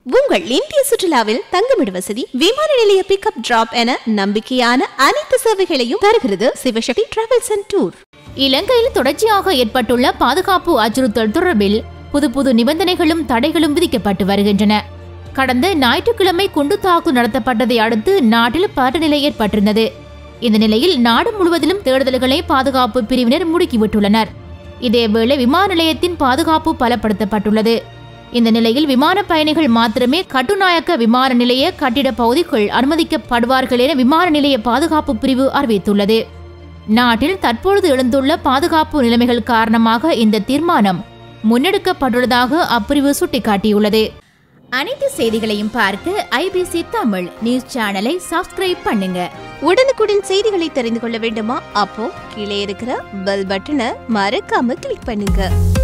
உங்கள் இந்திய சுற்றுலாவில் தங்குமிட வசதி விமான நிலைய பிக்கப் டிராப் என நம்பிக்கையான அனைத்து சேவைகளையும் தருகிறது சிவசக்தி டிராவல்ஸ் அண்ட் டூர் இலங்கையில் தொடர்ச்சியாக ஏற்பட்டுள்ள பாதுகாப்பு அச்சுறுத்தல் தொடர்பில் புது புது நிபந்தனைகளும் தடைகளும் விதிக்கப்பட்டு வருகின்றன கடந்த ஞாயிற்றுக்கிழமை குண்டு தாக்குதல் நடத்தப்பட்டதை அடுத்து நாட்டில் பதநிலை ஏற்பட்டிருந்தது இந்த நிலையில் நாடு முழுவதிலும் தேடுதல்களை பாதுகாப்பு பிரிவினர் முடுக்கிவிட்டுள்ளனர் இதேவேளை விமான நிலையத்தின் பாதுகாப்பு பலப்படுத்தப்பட்டுள்ளது இந்த நிலையில் விமான பயணிகள் மாத்திரமே கட்டுநாயக்க விமான நிலைய கட்டிட பகுதிக்குள் அனுமதிக்கப்படுவார்கள் என விமான நிலைய பாதுகாப்பு பிரிவு அறிவித்துள்ளது நாட்டில் தற்பொழுது எழுந்துள்ள பாதுகாப்பு நிலைமைகள் காரணமாக இந்த தீர்மானம் முன்னெடுக்கப்பட்டுள்ளதாக அப்பிரிவு சுட்டிக்காட்டியுள்ளது அனைத்து செய்திகளையும் பார்க்க ஐபிசி தமிழ் நியூஸ் சேனலை சப்ஸ்கிரைப் பண்ணுங்க உடனுக்குடன் செய்திகளை தெரிந்து கொள்ள வேண்டுமா அப்போ கீழே இருக்கிற பெல் பட்டனை மறக்காம கிளிக் பண்ணுங்க